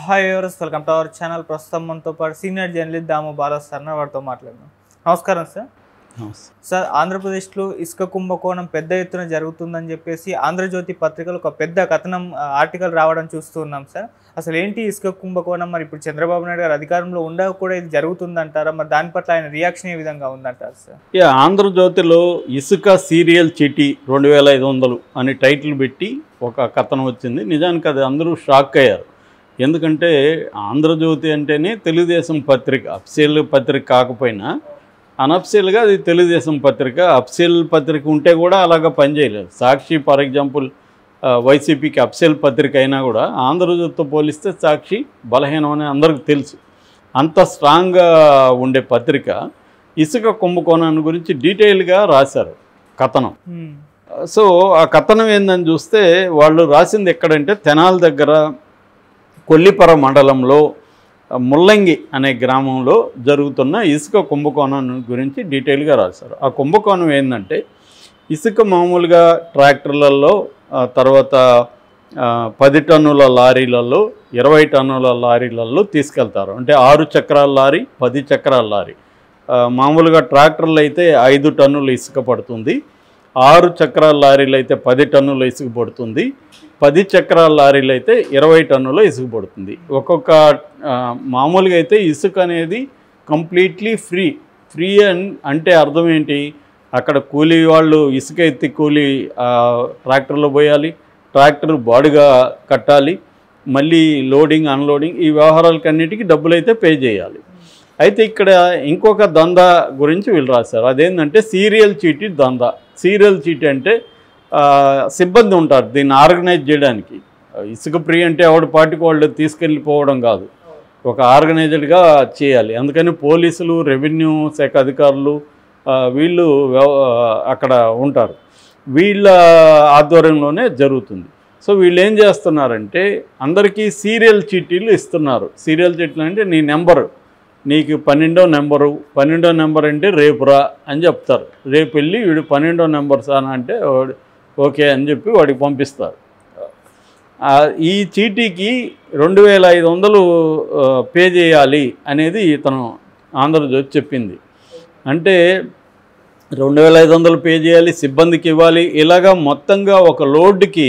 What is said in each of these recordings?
Hi everyone welcome to our channel ప్రస్తుతం మనతో పాటు senior journalist Damu Bala sir వారితో మాట్లాడదాం నమస్కారం సార్ సార్ ఆంధ్రప్రదేశ్లో ఇసుక కుంభకోణం పెద్ద ఎత్తున జరుగుతుందని చెప్పేసి ఆంధ్రజ్యోతి పత్రికలో ఒక పెద్ద కథనం ఆ, ఆర్టికల్ రావడం చూస్తున్నాం సార్ అసలు ఏంటి ఇసుక కుంభకోణం మరి ఇప్పుడు చంద్రబాబు నాయుడు గారు అధికారంలో ఉండక కూడా ఇది జరుగుతుందంటారా మరి దాని పట్ల ఆయన రియాక్షన్ ఏ విధంగా ఉందంటారు సార్ యా ఆంధ్రజ్యోతిలో ఇసుక సీరియల్ చిటి రెండు వేల ఐదు వందలు అని టైటిల్ పెట్టి ఒక కథనం వచ్చింది నిజానికి అది అందరూ షాక్ అయ్యారు ఎందుకంటే ఆంధ్రజ్యోతి అంటేనే తెలుగుదేశం పత్రిక అఫ్సియల్ పత్రిక కాకపోయినా అనఫ్సియల్గా అది తెలుగుదేశం పత్రిక అఫ్సియల్ పత్రిక ఉంటే కూడా అలాగా పనిచేయలేదు సాక్షి ఫర్ ఎగ్జాంపుల్ ఆ, వైసీపీకి అఫ్సియల్ పత్రిక అయినా కూడా ఆంధ్రజ్యోతితో పోలిస్తే సాక్షి బలహీనం అని అందరికీ తెలుసు అంత స్ట్రాంగ్గా ఉండే పత్రిక ఇసుక కుంభకోణాన్ని గురించి డీటెయిల్గా రాశారు కథనం హ్మ్. సో ఆ కథనం ఏందని చూస్తే వాళ్ళు రాసింది ఎక్కడంటే తెనాల దగ్గర కొల్లిపర మండలంలో ఆ, ముల్లంగి అనే గ్రామంలో జరుగుతున్న ఇసుక కుంభకోణం గురించి డీటెయిల్గా రాశారు ఆ కుంభకోణం ఏంటంటే ఇసుక మామూలుగా ట్రాక్టర్లలో ఆ, తర్వాత ఆ, పది టన్నుల లారీలలో ఇరవై టన్నుల లారీలలో తీసుకెళ్తారు అంటే ఆరు చక్రాల లారీ పది చక్రాల లారీ ఆ, మామూలుగా ట్రాక్టర్లు అయితే ఐదు టన్నుల ఇసుక పడుతుంది ఆరు చక్రాల లారీలు అయితే పది టన్నుల ఇసుక పడుతుంది పది చక్రాల లారీలు అయితే ఇరవై టన్నుల ఇసుక పడుతుంది ఒక్కొక్క ఆ, మామూలుగా అయితే ఇసుక అనేది కంప్లీట్లీ ఫ్రీ ఫ్రీ అన్ అంటే అర్థం ఏంటి అక్కడ కూలీ వాళ్ళు ఇసుక ఎత్తి కూలీ ఆ, ట్రాక్టర్లో పోయాలి ట్రాక్టర్ బాడుగా కట్టాలి మళ్ళీ లోడింగ్ అన్లోడింగ్ ఈ వ్యవహారాలకన్నిటికీ డబ్బులు అయితే పే చేయాలి అయితే ఇక్కడ ఇంకొక దందా గురించి వీళ్ళు రాశారు అదేంటంటే సీరియల్ చీటీ దందా సీరియల్ చీటీ అంటే ఆ, సిబ్బంది ఉంటారు దీన్ని ఆర్గనైజ్ చేయడానికి ఇసుక ఫ్రీ అంటే ఎవడి పాటికి వాళ్ళు తీసుకెళ్ళిపోవడం కాదు ఒక ఆర్గనైజ్డ్గా చేయాలి అందుకని పోలీసులు రెవెన్యూ శాఖ అధికారులు ఆ, వీళ్ళు వ్యవ- అక్కడ ఉంటారు వీళ్ళ ఆధ్వర్యంలోనే జరుగుతుంది సో వీళ్ళు ఏం చేస్తున్నారంటే అందరికీ సీరియల్ చీటీలు ఇస్తున్నారు సీరియల్ చీటీలు అంటే నీ నెంబరు నీకు పన్నెండో నెంబరు పన్నెండో నెంబర్ అంటే రేపురా అని చెప్తారు రేపు వెళ్ళి వీడు పన్నెండో నెంబర్ సార్ అంటే వాడు ఓకే అని చెప్పి వాడికి పంపిస్తారు ఆ, ఈ చీటీకి రెండు వేల ఐదు వందలు ఆ, పే చేయాలి అనేది ఇతను ఆంధ్రజ్యోతి చెప్పింది అంటే రెండు వేల ఐదు వందలు పే చేయాలి సిబ్బందికి ఇవ్వాలి ఇలాగా మొత్తంగా ఒక లోడ్కి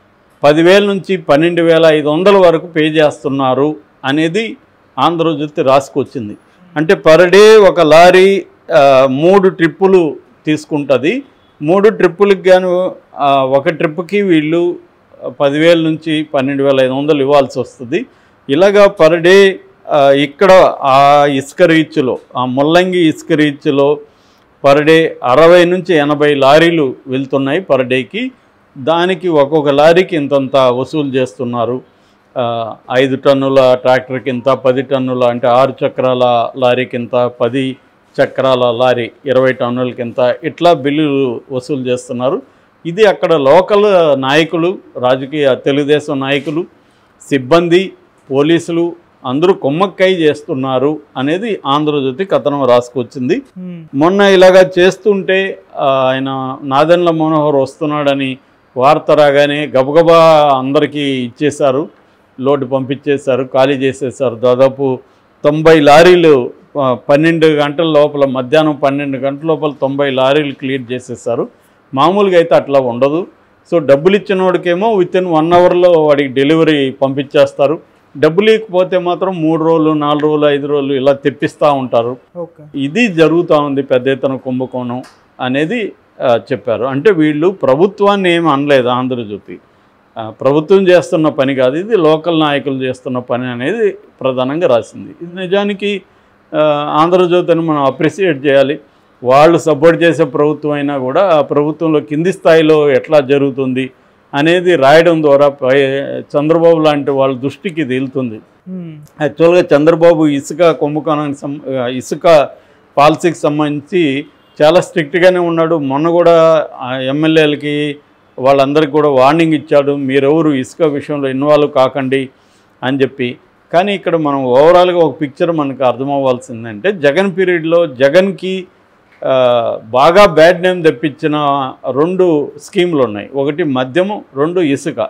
పదివేల నుంచి పన్నెండు వేల ఐదు వందల వరకు పే చేస్తున్నారు అనేది ఆంధ్రజ్యోతి రాసుకొచ్చింది అంటే పర్ డే ఒక లారీ ఆ, మూడు ట్రిప్పులు తీసుకుంటుంది మూడు ట్రిప్పులకి గాను ఆ, ఒక ట్రిప్కి వీళ్ళు పదివేల నుంచి పన్నెండు వేల ఐదు వందలు ఇవ్వాల్సి వస్తుంది ఇలాగా పర్ డే ఆ, ఇక్కడ ఆ ఇసుక రీచ్లో ఆ ముల్లంగి ఇసుక రీచ్లో పర్ డే అరవై నుంచి ఎనభై లారీలు వెళ్తున్నాయి పర్ డేకి దానికి ఒక్కొక్క లారీకి ఇంతంత వసూలు చేస్తున్నారు ఆ, ఐదు టన్నుల ట్రాక్టర్కి ఇంత పది టన్నుల అంటే ఆరు చక్రాల లారీకి ఇంత పది చక్రాల లారీ ఇరవై టన్నులకి ఇంత ఇట్లా బిల్లులు వసూలు చేస్తున్నారు ఇది అక్కడ లోకల్ నాయకులు రాజకీయ తెలుగుదేశం నాయకులు సిబ్బంది పోలీసులు అందరూ కొమ్మక్కై చేస్తున్నారు అనేది ఆంధ్రజ్యోతి కథనం రాసుకొచ్చింది హ్మ్. మొన్న ఇలాగా చేస్తుంటే ఆ, ఆయన నాదెండ్ల మనోహర్ వస్తున్నాడని వార్త రాగానే గబగబా అందరికీ ఇచ్చేశారు లోడ్ పంపించేశారు ఖాళీ చేసేసారు దాదాపు తొంభై లారీలు ఆ, పన్నెండు గంటల లోపల మధ్యాహ్నం పన్నెండు గంటల లోపల తొంభై లారీలు క్లియర్ చేసేసారు మామూలుగా అయితే అట్లా ఉండదు సో డబ్బులు ఇచ్చిన వాడికేమో విత్ ఇన్ వన్ అవర్లో వాడికి డెలివరీ పంపించేస్తారు డబ్బులు ఇకపోతే మాత్రం మూడు రోజులు నాలుగు రోజులు ఐదు రోజులు ఇలా తెప్పిస్తూ ఉంటారు ఓకే ఇది జరుగుతూ ఉంది పెద్ద ఎత్తున కుంభకోణం అనేది ఆ, చెప్పారు అంటే వీళ్ళు ప్రభుత్వాన్ని ఏమి అనలేదు ఆంధ్రజ్యోతి ఆ, ప్రభుత్వం చేస్తున్న పని కాదు ఇది లోకల్ నాయకులు చేస్తున్న పని అనేది ప్రధానంగా రాసింది ఇది నిజానికి ఆ, ఆంధ్రజ్యోతిని మనం అప్రిసియేట్ చేయాలి వాళ్ళు సపోర్ట్ చేసే ప్రభుత్వం అయినా కూడా ఆ ప్రభుత్వంలో కింది స్థాయిలో ఎట్లా జరుగుతుంది అనేది రాయడం ద్వారా పై చంద్రబాబు లాంటి వాళ్ళ దృష్టికి ఇది వెళ్తుంది హ్మ్. యాక్చువల్గా చంద్రబాబు ఇసుక కుంభకోణానికి సం ఆ, ఇసుక పాలసీకి సంబంధించి చాలా స్ట్రిక్ట్గానే ఉన్నాడు మొన్న కూడా ఆ ఎమ్మెల్యేలకి వాళ్ళందరికీ కూడా వార్నింగ్ ఇచ్చాడు మీరెవరు ఇసుక విషయంలో ఇన్వాల్వ్ కాకండి అని చెప్పి కానీ ఇక్కడ మనం ఓవరాల్గా ఒక పిక్చర్ మనకు అర్థమవ్వాల్సిందంటే జగన్ పీరియడ్లో జగన్కి ఆ, బాగా బ్యాడ్ నేమ్ తెప్పించిన రెండు స్కీములు ఉన్నాయి ఒకటి మద్యము రెండు ఇసుక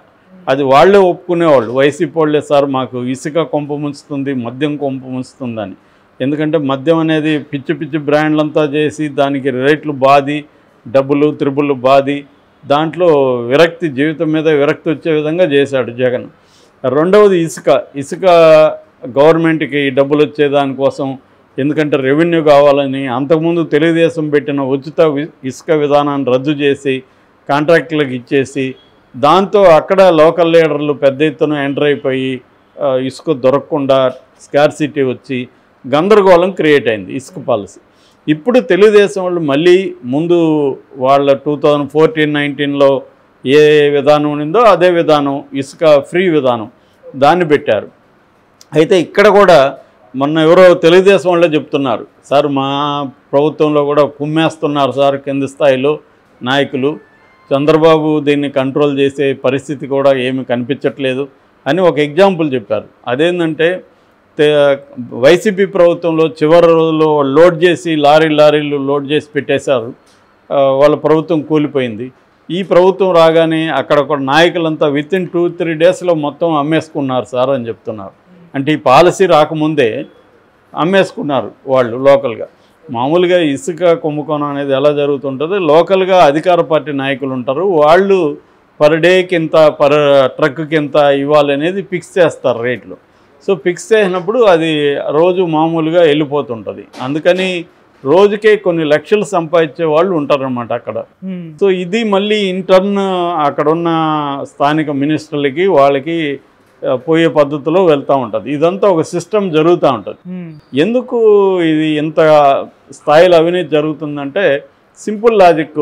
అది వాళ్ళే ఒప్పుకునేవాళ్ళు వైసీపీ వాళ్ళే సార్ మాకు ఇసుక కొంప ముంచుతుంది మద్యం కొంప ముంచుతుందని ఎందుకంటే మద్యం అనేది పిచ్చి పిచ్చి బ్రాండ్లంతా చేసి దానికి రేట్లు బాది డబ్బులు త్రిబుల్ బాది దాంట్లో విరక్తి జీవితం మీద విరక్తి వచ్చే విధంగా చేశాడు జగన్ రెండవది ఇసుక ఇసుక గవర్నమెంట్కి డబ్బులు వచ్చే దానికోసం ఎందుకంటే రెవెన్యూ కావాలని అంతకుముందు తెలుగుదేశం పెట్టిన ఉచిత వి- ఇసుక విధానాన్ని రద్దు చేసి కాంట్రాక్టులకు ఇచ్చేసి దాంతో అక్కడ లోకల్ లీడర్లు పెద్ద ఎత్తున ఎంటర్ అయిపోయి ఆ, ఇసుక దొరకకుండా స్కార్సిటీ వచ్చి గందరగోళం క్రియేట్ అయింది ఇసుక పాలసీ ఇప్పుడు తెలుగుదేశం వాళ్ళు మళ్ళీ ముందు వాళ్ళ టూ థౌజండ్ ఫోర్టీన్ నైన్టీన్లో ఏ విధానం ఉండిందో అదే విధానం ఇసుక ఫ్రీ విధానం దాన్ని పెట్టారు అయితే ఇక్కడ కూడా మొన్న ఎవరో తెలుగుదేశం వాళ్ళే చెప్తున్నారు సార్ మా ప్రభుత్వంలో కూడా కుమ్మేస్తున్నారు సార్ కింది స్థాయిలో నాయకులు చంద్రబాబు దీన్ని కంట్రోల్ చేసే పరిస్థితి కూడా ఏమి కనిపించట్లేదు అని ఒక ఎగ్జాంపుల్ చెప్పారు అదేంటంటే తే- వైసీపీ ప్రభుత్వంలో చివరి రోజుల్లో లోడ్ చేసి లారీ లారీలు లోడ్ చేసి పెట్టేశారు ఆ, వాళ్ళ ప్రభుత్వం కూలిపోయింది ఈ ప్రభుత్వం రాగానే అక్కడ ఒక నాయకులంతా విత్ ఇన్ టూ త్రీ డేస్లో మొత్తం అమ్మేసుకున్నారు సార్ అని చెప్తున్నారు అంటే ఈ పాలసీ రాకముందే అమ్మేసుకున్నారు వాళ్ళు లోకల్గా మామూలుగా ఇసుక కుంభకోణం అనేది ఎలా జరుగుతుంటుందో లోకల్గా అధికార పార్టీ నాయకులు ఉంటారు వాళ్ళు పర్ డేకి ఇంత పర్ ట్రక్కి ఇంత ఇవ్వాలి అనేది ఫిక్స్ చేస్తారు రేట్లు సో ఫిక్స్ చేసినప్పుడు అది రోజు మామూలుగా వెళ్ళిపోతుంటుంది అందుకని రోజుకే కొన్ని లక్షలు సంపాదించే వాళ్ళు ఉంటారన్నమాట అక్కడ ఉమ్, సో ఇది మళ్ళీ ఇంటర్న్ అక్కడ ఉన్న స్థానిక మినిస్టర్లకి వాళ్ళకి ఆ, పోయే పద్ధతిలో వెళ్తూ ఉంటుంది ఇదంతా ఒక సిస్టమ్ జరుగుతూ ఉంటుంది ఉమ్, ఎందుకు ఇది ఇంత స్థాయిలో అవినీతి జరుగుతుందంటే సింపుల్ లాజిక్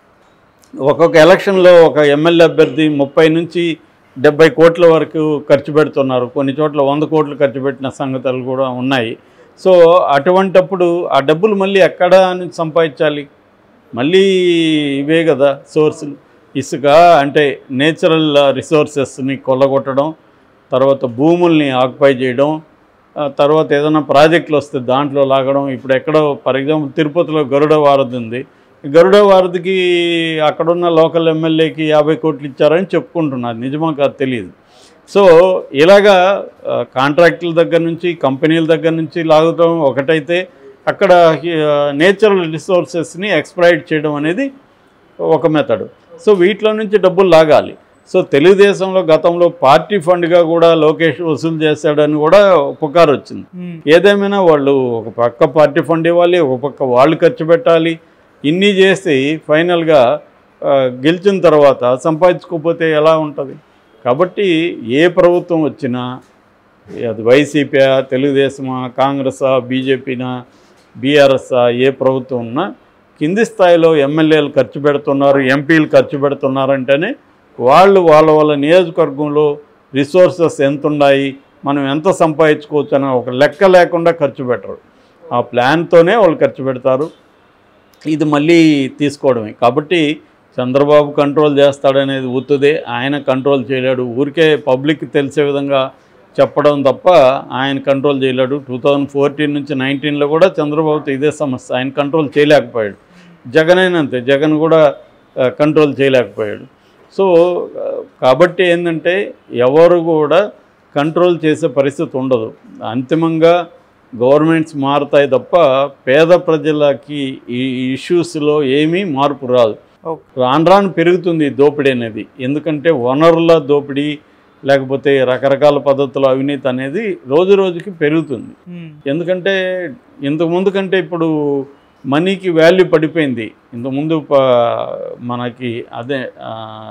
ఒక్కొక్క ఎలక్షన్లో ఒక ఎమ్మెల్యే అభ్యర్థి ముప్పై నుంచి డెబ్బై కోట్ల వరకు ఖర్చు పెడుతున్నారు కొన్ని చోట్ల వంద కోట్లు ఖర్చు పెట్టిన సంగతులు కూడా ఉన్నాయి సో అటువంటప్పుడు ఆ డబ్బులు మళ్ళీ ఎక్కడ నుంచి సంపాదించాలి మళ్ళీ ఇవే కదా సోర్సులు ఇసుక అంటే నేచురల్ రిసోర్సెస్ని కొల్లగొట్టడం తర్వాత భూముల్ని ఆక్యుపై చేయడం ఆ తర్వాత ఏదైనా ప్రాజెక్టులు వస్తే దాంట్లో లాగడం ఇప్పుడు ఎక్కడో ఫర్ ఎగ్జాంపుల్ తిరుపతిలో గరుడ వారధి ఉంది గరుడ వారధికి అక్కడున్న లోకల్ ఎమ్మెల్యేకి యాభై కోట్లు ఇచ్చారని చెప్పుకుంటున్నారు నిజమా కాదు తెలియదు సో ఇలాగా ఆ, కాంట్రాక్టుల దగ్గర నుంచి కంపెనీల దగ్గర నుంచి లాగడం ఒకటైతే అక్కడ నేచురల్ రిసోర్సెస్ని ఎక్స్ప్లాయిట్ చేయడం అనేది ఒక మెథడ్ సో వీటిలో నుంచి డబ్బులు లాగాలి సో తెలుగుదేశంలో గతంలో పార్టీ ఫండ్గా కూడా లోకేష్ వసూలు చేశాడని కూడా పుకారు వచ్చింది ఉమ్, ఏదేమైనా వాళ్ళు ఒక పక్క పార్టీ ఫండ్ ఇవ్వాలి ఒక పక్క వాళ్ళు ఖర్చు పెట్టాలి ఇన్ని చేసి ఫైనల్గా ఆ, గెలిచిన తర్వాత సంపాదించుకోకపోతే ఎలా ఉంటుంది కాబట్టి ఏ ప్రభుత్వం వచ్చినా అది వైసీపీ తెలుగుదేశమా కాంగ్రెసా బీజేపీనా బీఆర్ఎస్ఆ ఏ ప్రభుత్వం ఉన్నా కింది స్థాయిలో ఎమ్మెల్యేలు ఖర్చు పెడుతున్నారు ఎంపీలు ఖర్చు పెడుతున్నారంటేనే వాళ్ళు వాళ్ళ వాళ్ళ నియోజకవర్గంలో రిసోర్సెస్ ఎంత ఉన్నాయి మనం ఎంత సంపాదించుకోవచ్చు అని ఒక లెక్క లేకుండా ఖర్చు పెట్టరు ఆ ప్లాన్తోనే వాళ్ళు ఖర్చు పెడతారు ఇది మళ్ళీ తీసుకోవడమే కాబట్టి చంద్రబాబు కంట్రోల్ చేస్తాడనేది ఉత్తుదే ఆయన కంట్రోల్ చేయలేడు ఊరికే పబ్లిక్ తెలిసే విధంగా చెప్పడం తప్ప ఆయన కంట్రోల్ చేయలేడు టూ థౌజండ్ ఫోర్టీన్ నుంచి నైన్టీన్లో కూడా చంద్రబాబుతో ఇదే సమస్య ఆయన కంట్రోల్ చేయలేకపోయాడు జగన్ అయినా అంతే జగన్ కూడా ఆ, కంట్రోల్ చేయలేకపోయాడు సో ఆ, కాబట్టి ఏంటంటే ఎవరు కూడా కంట్రోల్ చేసే పరిస్థితి ఉండదు అంతిమంగా గవర్నమెంట్స్ మారుతాయి తప్ప పేద ప్రజలకి ఈ ఇష్యూస్లో ఏమీ మార్పు రాదు ఓకే రాను రాను పెరుగుతుంది ఈ దోపిడీ అనేది ఎందుకంటే వనరుల దోపిడీ లేకపోతే రకరకాల పద్ధతుల అవినీతి అనేది రోజు రోజుకి పెరుగుతుంది ఉమ్, ఎందుకంటే ఇంతకు ముందు కంటే ఇప్పుడు మనీకి వాల్యూ పడిపోయింది ఇంతకుముందు ప- మనకి అదే ఆ,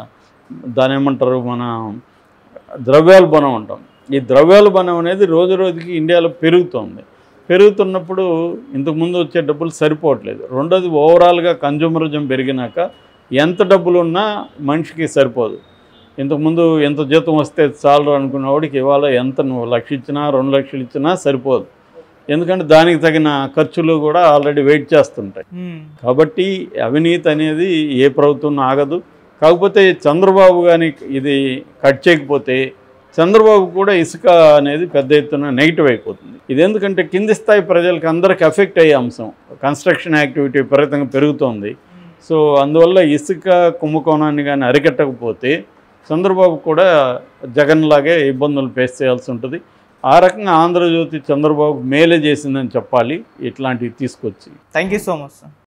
దాని ఏమంటారు మన ద్రవ్యోల్బణం అంటాం ఈ ద్రవ్యోల్బణం అనేది రోజు రోజుకి ఇండియాలో పెరుగుతోంది పెరుగుతున్నప్పుడు ఇంతకుముందు వచ్చే డబ్బులు సరిపోవట్లేదు రెండోది ఓవరాల్గా కన్జ్యూమరిజం పెరిగినాక ఎంత డబ్బులు ఉన్నా మనిషికి సరిపోదు ఇంతకుముందు ఎంత జీతం వస్తే చాలు అనుకున్నవాడికి ఇవాళ ఎంత నువ్వు లక్ష ఇచ్చినా రెండు లక్షలు ఇచ్చినా సరిపోదు ఎందుకంటే దానికి తగిన ఖర్చులు కూడా ఆల్రెడీ వెయిట్ చేస్తుంటాయి ఉమ్, కాబట్టి అవినీతి అనేది ఏ ప్రభుత్వం ఆగదు కాకపోతే చంద్రబాబు కానీ ఇది కట్ చేయకపోతే చంద్రబాబు కూడా ఇసుక అనేది పెద్ద ఎత్తున నెగిటివ్ అయిపోతుంది ఇది ఎందుకంటే కింది స్థాయి ప్రజలకు అందరికి ఎఫెక్ట్ అయ్యే అంశం కన్స్ట్రక్షన్ యాక్టివిటీ విపరీతంగా పెరుగుతోంది సో అందువల్ల ఇసుక కుంభకోణాన్ని కానీ అరికట్టకపోతే చంద్రబాబు కూడా జగన్ లాగే ఇబ్బందులు ఫేస్ చేయాల్సి ఉంటుంది ఆ రకంగా ఆంధ్రజ్యోతి చంద్రబాబు మేలే చేసిందని చెప్పాలి ఇట్లాంటివి తీసుకొచ్చి thank you so much sir